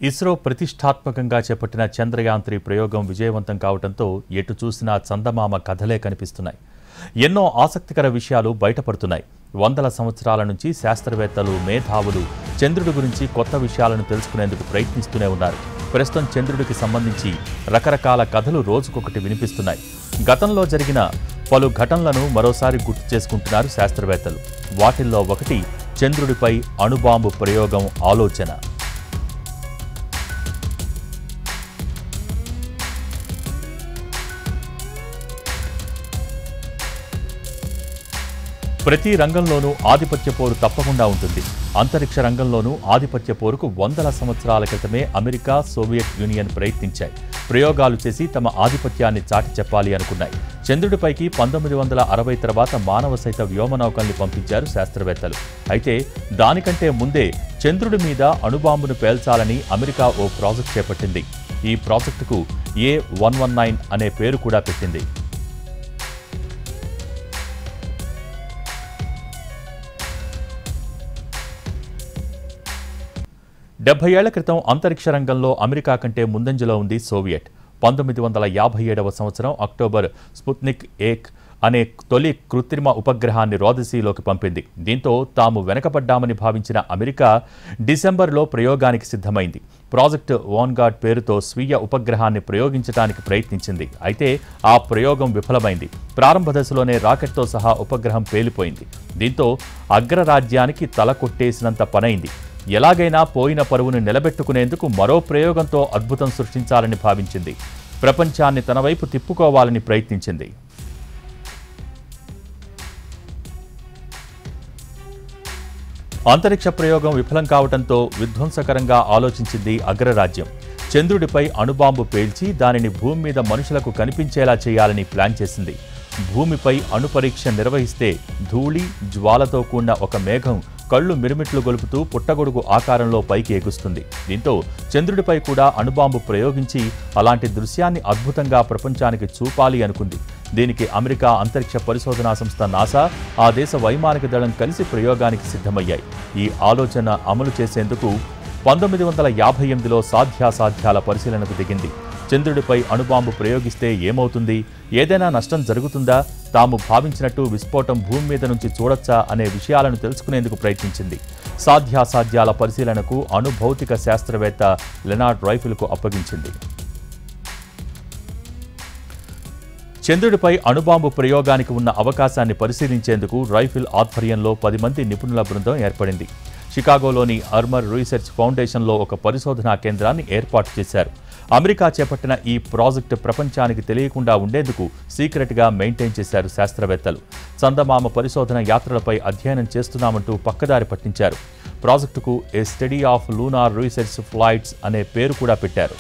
ఇస్రో ప్రతిష్టాత్మకంగా చేపట్టిన చంద్రయాన్ త్రీ ప్రయోగం విజయవంతం కావడంతో ఎటు చూసినా చందమామ కథలే కనిపిస్తున్నాయి ఎన్నో ఆసక్తికర విషయాలు బయటపడుతున్నాయి వందల సంవత్సరాల నుంచి శాస్త్రవేత్తలు మేధావులు చంద్రుడి గురించి కొత్త విషయాలను తెలుసుకునేందుకు ప్రయత్నిస్తూనే ఉన్నారు ప్రస్తుతం చంద్రుడికి సంబంధించి రకరకాల కథలు రోజుకొకటి వినిపిస్తున్నాయి గతంలో జరిగిన పలు ఘటనలను మరోసారి గుర్తు చేసుకుంటున్నారు శాస్త్రవేత్తలు వాటిల్లో ఒకటి చంద్రుడిపై అణుబాంబు ప్రయోగం ఆలోచన ప్రతి రంగంలోనూ ఆధిపత్య పోరు తప్పకుండా ఉంటుంది అంతరిక్ష రంగంలోనూ ఆధిపత్య పోరుకు వందల సంవత్సరాల క్రితమే అమెరికా సోవియట్ యూనియన్ ప్రయత్నించాయి ప్రయోగాలు చేసి తమ ఆధిపత్యాన్ని చాటి చెప్పాలి అనుకున్నాయి చంద్రుడిపైకి పంతొమ్మిది వందల అరవై తర్వాత మానవ సైత వ్యోమనౌకల్ని పంపించారు శాస్త్రవేత్తలు అయితే దానికంటే ముందే చంద్రుడి మీద అణుబాంబును పేల్చాలని అమెరికా ఓ ప్రాజెక్ట్ చేపట్టింది ఈ ప్రాజెక్టుకు ఏ వన్ వన్ నైన్ అనే పేరు కూడా పెట్టింది డెబ్బై ఏళ్ల క్రితం అంతరిక్ష రంగంలో అమెరికా కంటే ముందంజలో ఉంది సోవియట్ పంతొమ్మిది వందల యాభై ఏడవ సంవత్సరం అక్టోబర్ స్పుత్నిక్ ఏక్ అనే తొలి కృత్రిమ ఉపగ్రహాన్ని రోదసీలోకి పంపింది దీంతో తాము వెనకబడ్డామని భావించిన అమెరికా డిసెంబర్లో ప్రయోగానికి సిద్ధమైంది ప్రాజెక్టు వాన్గార్డ్ పేరుతో స్వీయ ఉపగ్రహాన్ని ప్రయోగించడానికి ప్రయత్నించింది అయితే ఆ ప్రయోగం విఫలమైంది ప్రారంభ దశలోనే రాకెట్తో సహా ఉపగ్రహం పేలిపోయింది దీంతో అగ్రరాజ్యానికి తల కొట్టేసినంత పనైంది ఎలాగైనా పోయిన పరువును నిలబెట్టుకునేందుకు మరో ప్రయోగంతో అద్భుతం సృష్టించాలని భావించింది ప్రపంచాన్ని తన వైపు తిప్పుకోవాలని ప్రయత్నించింది అంతరిక్ష ప్రయోగం విఫలం కావడంతో విధ్వంసకరంగా ఆలోచించింది అగ్రరాజ్యం చంద్రుడిపై అణుబాంబు పేల్చి దానిని భూమి మీద మనుషులకు కనిపించేలా చేయాలని ప్లాన్ చేసింది భూమిపై అణుపరీక్ష నిర్వహిస్తే ధూళి జ్వాలతో కూడిన ఒక మేఘం కళ్ళు మిరుమిట్లు గొలుపుతూ పుట్టగొడుగు ఆకారంలో పైకి ఎగుస్తుంది దీంతో చంద్రుడిపై కూడా అణుబాంబు ప్రయోగించి అలాంటి దృశ్యాన్ని అద్భుతంగా ప్రపంచానికి చూపాలి అనుకుంది దీనికి అమెరికా అంతరిక్ష పరిశోధనా సంస్థ నాసా ఆ దేశ వైమానిక దళం కలిసి ప్రయోగానికి సిద్ధమయ్యాయి ఈ ఆలోచన అమలు చేసేందుకు పంతొమ్మిది వందల యాభై ఎనిమిదిలో సాధ్యాసాధ్యాల పరిశీలనకు దిగింది చంద్రుడిపై అణుబాంబు ప్రయోగిస్తే ఏమవుతుంది ఏదైనా నష్టం జరుగుతుందా తాము భావించినట్టు విస్ఫోటం భూమి మీద నుంచి చూడొచ్చా అనే విషయాలను తెలుసుకునేందుకు ప్రయత్నించింది సాధ్యాసాధ్యాల పరిశీలనకు అణుభౌతిక శాస్త్రవేత్త లెనార్డ్ రైఫిల్కు అప్పగించింది చంద్రుడిపై అణుబాంబు ప్రయోగానికి ఉన్న అవకాశాన్ని పరిశీలించేందుకు రైఫిల్ ఆధ్వర్యంలో పది మంది నిపుణుల బృందం ఏర్పడింది షికాగోలోని అర్మర్ రీసెర్చ్ ఫౌండేషన్లో ఒక పరిశోధనా కేంద్రాన్ని ఏర్పాటు చేశారు అమెరికా చేపట్టిన ఈ ప్రాజెక్టు ప్రపంచానికి తెలియకుండా ఉండేందుకు సీక్రెట్గా మెయింటైన్ చేశారు శాస్త్రవేత్తలు చందమామ పరిశోధన యాత్రలపై అధ్యయనం చేస్తున్నామంటూ పక్కదారి పట్టించారు ప్రాజెక్టుకు a study of lunar research flights అనే పేరు కూడా పెట్టారు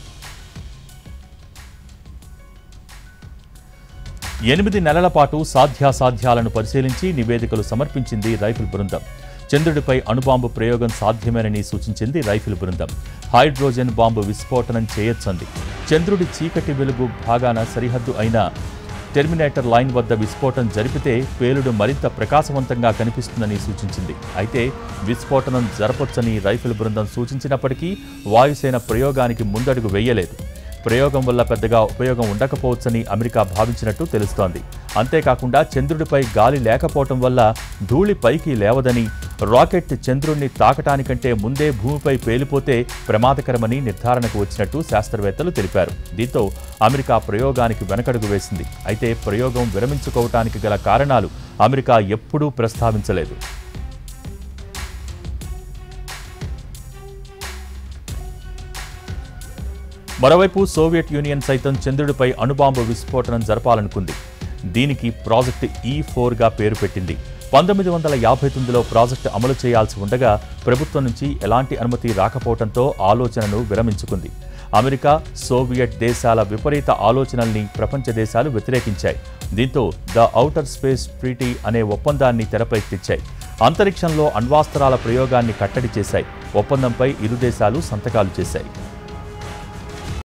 ఎనిమిది నెలల పాటు సాధ్యాసాధ్యాలను పరిశీలించి నివేదికలు సమర్పించింది రైఫిల్ బృందం చంద్రుడిపై అణుబాంబు ప్రయోగం సాధ్యమేనని సూచించింది రైఫిల్ బృందం హైడ్రోజన్ బాంబు విస్ఫోటనం చేయొచ్చంది చంద్రుడి చీకటి వెలుగు భాగాన సరిహద్దు అయిన టెర్మినేటర్ లైన్ వద్ద విస్ఫోటనం జరిపితే పేలుడు మరింత ప్రకాశవంతంగా కనిపిస్తుందని సూచించింది అయితే విస్ఫోటనం జరపొచ్చని రైఫిల్ బృందం సూచించినప్పటికీ వాయుసేన ప్రయోగానికి ముందడుగు వేయలేదు ప్రయోగం వల్ల పెద్దగా ఉపయోగం ఉండకపోవచ్చని అమెరికా భావించినట్టు తెలుస్తోంది అంతేకాకుండా చంద్రుడిపై గాలి లేకపోవటం వల్ల ధూళి పైకి లేవదని రాకెట్ చంద్రుణ్ణి తాకటానికంటే ముందే భూమిపై పేలిపోతే ప్రమాదకరమని నిర్ధారణకు వచ్చినట్టు శాస్త్రవేత్తలు తెలిపారు దీంతో అమెరికా ప్రయోగానికి వెనకడుగు వేసింది అయితే ప్రయోగం విరమించుకోవటానికి గల కారణాలు అమెరికా ఎప్పుడూ ప్రస్తావించలేదు మరోవైపు సోవియట్ యూనియన్ సైతం చంద్రుడిపై అణుబాంబు విస్ఫోటనం జరపాలనుకుంది దీనికి ప్రాజెక్టు ఈ ఫోర్గా పేరు పెట్టింది పంతొమ్మిది వందల యాభై తొమ్మిదిలో ప్రాజెక్టు అమలు చేయాల్సి ఉండగా ప్రభుత్వం నుంచి ఎలాంటి అనుమతి రాకపోవడంతో ఆలోచనను విరమించుకుంది అమెరికా సోవియట్ దేశాల విపరీత ఆలోచనల్ని ప్రపంచ దేశాలు వ్యతిరేకించాయి దీంతో ద ఔటర్ స్పేస్ ట్రీటీ అనే ఒప్పందాన్ని తెరపైకి తెచ్చాయి అంతరిక్షంలో అణ్వాస్త్రాల ప్రయోగాన్ని కట్టడి చేశాయి ఒప్పందంపై ఇరు దేశాలు సంతకాలు చేశాయి